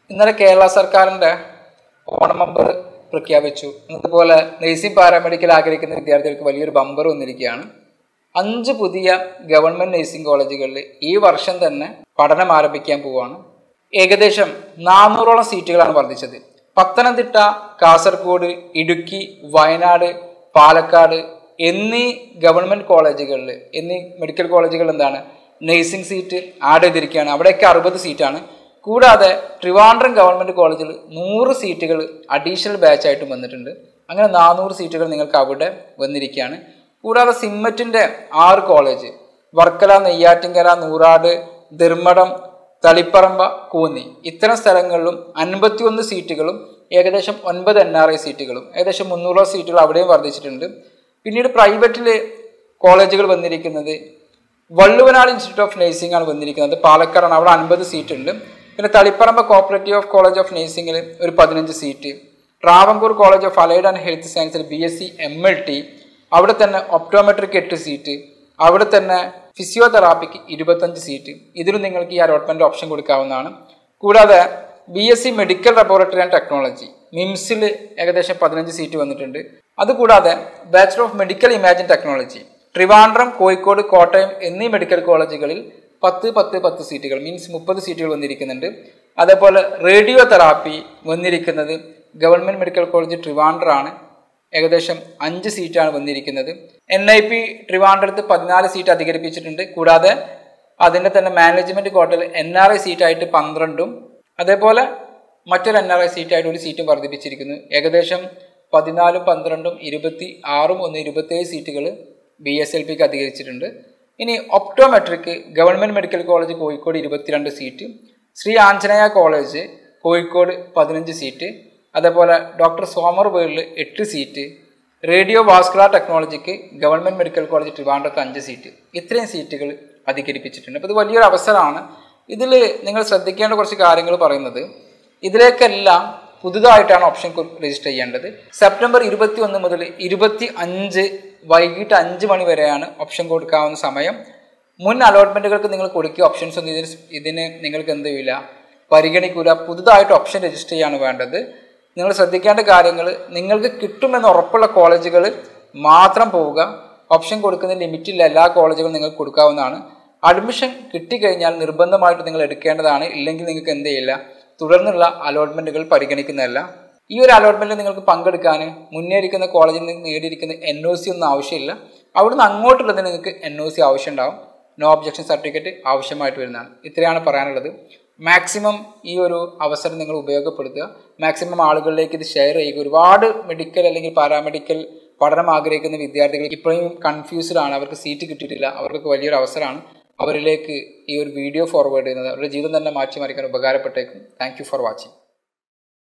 ഇന്നലെ കേരള സർക്കാരിൻ്റെ ഓണം ബമ്പർ പ്രഖ്യാപിച്ചു അതുപോലെ നേഴ്സിംഗ് പാരാമെഡിക്കൽ ആഗ്രഹിക്കുന്ന വിദ്യാർത്ഥികൾക്ക് വലിയൊരു ബമ്പർ വന്നിരിക്കുകയാണ് അഞ്ച് പുതിയ ഗവൺമെൻറ് നേഴ്സിംഗ് കോളേജുകളിൽ ഈ വർഷം തന്നെ പഠനം ആരംഭിക്കാൻ പോവുകയാണ് ഏകദേശം നാനൂറോളം സീറ്റുകളാണ് വർദ്ധിച്ചത് പത്തനംതിട്ട കാസർഗോഡ് ഇടുക്കി വയനാട് പാലക്കാട് എന്നീ ഗവൺമെൻറ് കോളേജുകളിൽ എന്നീ മെഡിക്കൽ കോളേജുകളിൽ എന്താണ് നേഴ്സിംഗ് സീറ്റ് ആഡ് ചെയ്തിരിക്കുകയാണ് അവിടെയൊക്കെ അറുപത് സീറ്റാണ് കൂടാതെ ട്രിവാൻഡ്രം ഗവൺമെൻറ് കോളേജിൽ നൂറ് സീറ്റുകൾ അഡീഷണൽ ബാച്ചായിട്ടും വന്നിട്ടുണ്ട് അങ്ങനെ നാനൂറ് സീറ്റുകൾ നിങ്ങൾക്ക് അവിടെ വന്നിരിക്കുകയാണ് കൂടാതെ സിമ്മറ്റിൻ്റെ ആറ് കോളേജ് വർക്കല നെയ്യാറ്റിങ്കര നൂറാട് ധർമ്മടം തളിപ്പറമ്പ കൂന്നി ഇത്തരം സ്ഥലങ്ങളിലും അൻപത്തിയൊന്ന് സീറ്റുകളും ഏകദേശം ഒൻപത് എൻ ആർ ഐ സീറ്റുകളും ഏകദേശം മുന്നൂറോളം സീറ്റുകൾ അവിടെയും വർദ്ധിച്ചിട്ടുണ്ട് പിന്നീട് പ്രൈവറ്റിൽ കോളേജുകൾ വന്നിരിക്കുന്നത് വള്ളുവനാട് ഇൻസ്റ്റിറ്റ്യൂട്ട് ഓഫ് നഴ്സിംഗ് ആണ് വന്നിരിക്കുന്നത് പാലക്കാടാണ് അവിടെ അൻപത് സീറ്റ് ഉണ്ട് പിന്നെ Thaliparamba cooperative of college of നഴ്സിംഗിൽ ഒരു പതിനഞ്ച് seat Travancore college of allied and health സയൻസിൽ B S C M L T അവിടെ തന്നെ ഒപ്റ്റോമെട്രിക്ക് എട്ട് സീറ്റ് അവിടെ തന്നെ ഫിസിയോതെറാപ്പിക്ക് ഇരുപത്തഞ്ച് സീറ്റ് ഇതിലും നിങ്ങൾക്ക് ഈ അലോട്ട്മെൻറ്റ് ഓപ്ഷൻ കൊടുക്കാവുന്നതാണ് കൂടാതെ B S C medical laboratory and technology മിംസിൽ ഏകദേശം പതിനഞ്ച് സീറ്റ് വന്നിട്ടുണ്ട് അതുകൂടാതെ bachelor of medical imaging technology Trivandrum Kozhikode Kottayam എന്നീ മെഡിക്കൽ കോളേജുകളിൽ പത്ത് പത്ത് പത്ത് സീറ്റുകൾ മീൻസ് മുപ്പത് സീറ്റുകൾ വന്നിരിക്കുന്നുണ്ട് അതേപോലെ റേഡിയോ തെറാപ്പി വന്നിരിക്കുന്നത് ഗവൺമെൻറ് മെഡിക്കൽ കോളേജ് ട്രിവാൻഡ്രാണ് ഏകദേശം അഞ്ച് സീറ്റാണ് വന്നിരിക്കുന്നത് എൻ ഐ പി ട്രിവാൻഡ്രത്ത് പതിനാല് സീറ്റ് അധികരിപ്പിച്ചിട്ടുണ്ട് കൂടാതെ അതിൻ്റെ തന്നെ മാനേജ്മെൻറ്റ് കോട്ടയിൽ എൻ ആർ ഐ സീറ്റായിട്ട് പന്ത്രണ്ടും അതേപോലെ മറ്റൊരു എൻ ആർ ഐ സീറ്റായിട്ട് ഒരു സീറ്റും വർദ്ധിപ്പിച്ചിരിക്കുന്നു ഏകദേശം പതിനാലും പന്ത്രണ്ടും ഇരുപത്തി ആറും ഒന്ന് ഇരുപത്തേഴ് സീറ്റുകൾ ബി എസ് എൽ പിക്ക് അധികരിച്ചിട്ടുണ്ട് ഇനി ഒപ്റ്റോമെട്രിക്ക് ഗവൺമെൻറ് മെഡിക്കൽ കോളേജ് കോഴിക്കോട് ഇരുപത്തിരണ്ട് സീറ്റ് ശ്രീ ആഞ്ജനേയ കോളേജ് കോഴിക്കോട് പതിനഞ്ച് സീറ്റ് അതേപോലെ ഡോക്ടർ സോമർ വേൾഡിൽ എട്ട് സീറ്റ് റേഡിയോ വാസ്കുലാർ ടെക്നോളജിക്ക് ഗവൺമെൻറ് മെഡിക്കൽ കോളേജ് ട്രിവാൻഡ്രത്ത് അഞ്ച് സീറ്റ് ഇത്രയും സീറ്റുകൾ അധികരിപ്പിച്ചിട്ടുണ്ട് അപ്പോൾ ഇത് വലിയൊരു അവസരമാണ് ഇതിൽ നിങ്ങൾ ശ്രദ്ധിക്കേണ്ട കുറച്ച് കാര്യങ്ങൾ പറയുന്നത് ഇതിലേക്കെല്ലാം പുതുതായിട്ടാണ് ഓപ്ഷൻ രജിസ്റ്റർ ചെയ്യേണ്ടത് സെപ്റ്റംബർ ഇരുപത്തി ഒന്ന് മുതൽ ഇരുപത്തി അഞ്ച് വൈകിട്ട് അഞ്ച് മണി വരെയാണ് ഓപ്ഷൻ കൊടുക്കാവുന്ന സമയം മുൻ അലോട്ട്മെൻറ്റുകൾക്ക് നിങ്ങൾ കൊടുക്കിയ ഓപ്ഷൻസ് ഒന്നും ഇതിന് ഇതിന് നിങ്ങൾക്ക് എന്ത് ചെയ്യില്ല പരിഗണിക്കൂല പുതുതായിട്ട് ഓപ്ഷൻ രജിസ്റ്റർ ചെയ്യാണ് വേണ്ടത് നിങ്ങൾ ശ്രദ്ധിക്കേണ്ട കാര്യങ്ങൾ നിങ്ങൾക്ക് കിട്ടുമെന്ന് ഉറപ്പുള്ള കോളേജുകൾ മാത്രം പോവുക ഓപ്ഷൻ കൊടുക്കുന്ന ലിമിറ്റില്ല എല്ലാ കോളേജുകളും നിങ്ങൾക്ക് കൊടുക്കാവുന്നതാണ് അഡ്മിഷൻ കിട്ടിക്കഴിഞ്ഞാൽ നിർബന്ധമായിട്ട് നിങ്ങൾ എടുക്കേണ്ടതാണ് ഇല്ലെങ്കിൽ നിങ്ങൾക്ക് എന്ത് ചെയ്യില്ല തുടർന്നുള്ള അലോട്ട്മെൻറ്റുകൾ പരിഗണിക്കുന്നതല്ല ഈ ഒരു അലോട്ട്മെൻറ്റിൽ നിങ്ങൾക്ക് പങ്കെടുക്കാൻ മുന്നേറിക്കുന്ന കോളേജിൽ നിന്ന് നേടിയിരിക്കുന്ന എൻ ഒ സി ഒന്നും ആവശ്യമില്ല അവിടുന്ന് അങ്ങോട്ടുള്ളത് നിങ്ങൾക്ക് എൻ ഒ സി ആവശ്യമുണ്ടാവും നോ ഒബ്ജക്ഷൻ സർട്ടിഫിക്കറ്റ് ആവശ്യമായിട്ട് വരുന്നതാണ് ഇത്രയാണ് പറയാനുള്ളത് മാക്സിമം ഈ ഒരു അവസരം നിങ്ങൾ ഉപയോഗപ്പെടുത്തുക മാക്സിമം ആളുകളിലേക്ക് ഇത് ഷെയർ ചെയ്യുക ഒരുപാട് മെഡിക്കൽ അല്ലെങ്കിൽ പാരാമെഡിക്കൽ പഠനം ആഗ്രഹിക്കുന്ന വിദ്യാർത്ഥികൾ ഇപ്പോഴും കൺഫ്യൂസ്ഡ് ആണ് അവർക്ക് സീറ്റ് കിട്ടിയിട്ടില്ല അവർക്കൊക്കെ വലിയൊരു അവസരമാണ് അവരിലേക്ക് ഈ ഒരു വീഡിയോ ഫോർവേഡ് ചെയ്യുന്നത് അവരുടെ ജീവിതം തന്നെ മാറ്റിമറിക്കാൻ ഉപകാരപ്പെട്ടേക്കും താങ്ക് ഫോർ വാച്ചിങ്